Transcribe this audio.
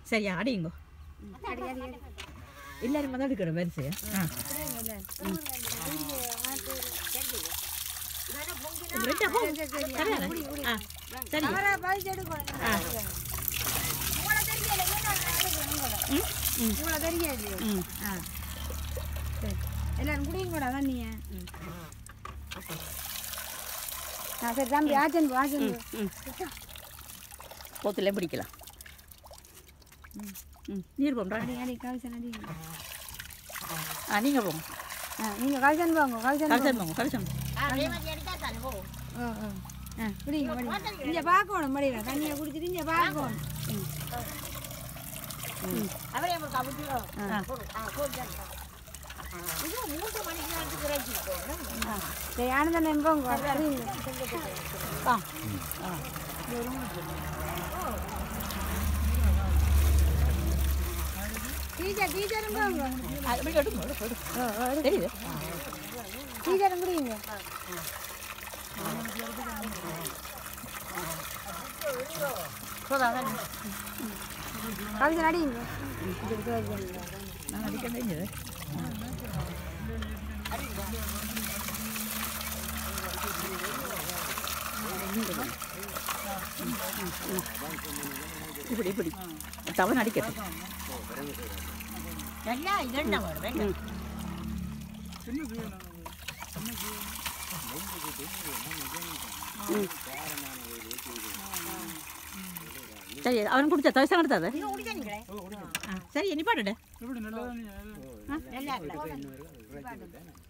சரியா அடியுங்கோ அடி அடி அடி எல்லாரும் வந்து எடுக்கணும் வரிசையா ஆ ரெண்டா போ. சரிதானே? ஆ சரி அவரை பறிச்சு எடுக்கணும் ஆ ம் ம் உங்களை தெரியாது ம் ஆ சரி எல்லாரும் குடியும் கூட அதான் நீ ஆ சரி தம்பி ஆச்சன் போ ஆச்சன் போ ம் போத்துல பிடிக்கலாம் ம் நீர் போன்றா அடி அடி கவிசன் அடி ஆ நீங்கள் போங்க ஆ நீங்கள் கவிசன் போங்க கவிசன் போங்க கலசம் போங்க கலசம் ஓ ஓ ஆ குடிங்க குடிங்க இங்கே பார்க்கணும் முடியல தண்ணியை குடிச்சிட்டு இங்கே பார்க்கணும் ஆ சரி ஆனந்தன் போங்க குடிங்க ஆ ஆ டீச்சர் டீச்சரும் போங்க அது இப்படி எடுங்க எடுங்க, எடுங்க. ஓ ஓ எடுங்க. தெரியுது டீச்சரும் குடிங்க கவிசன் அடிங்க நான் அடிக்க தெரிஞ்சது இப்படி இப்படி தவன் அடிக்கட்டும் ம். ம். சரி அவன் குடிச்சா தவிசம் எடுத்தாது ஆ சரி நீ பாட்டுட எப்படி நல்லா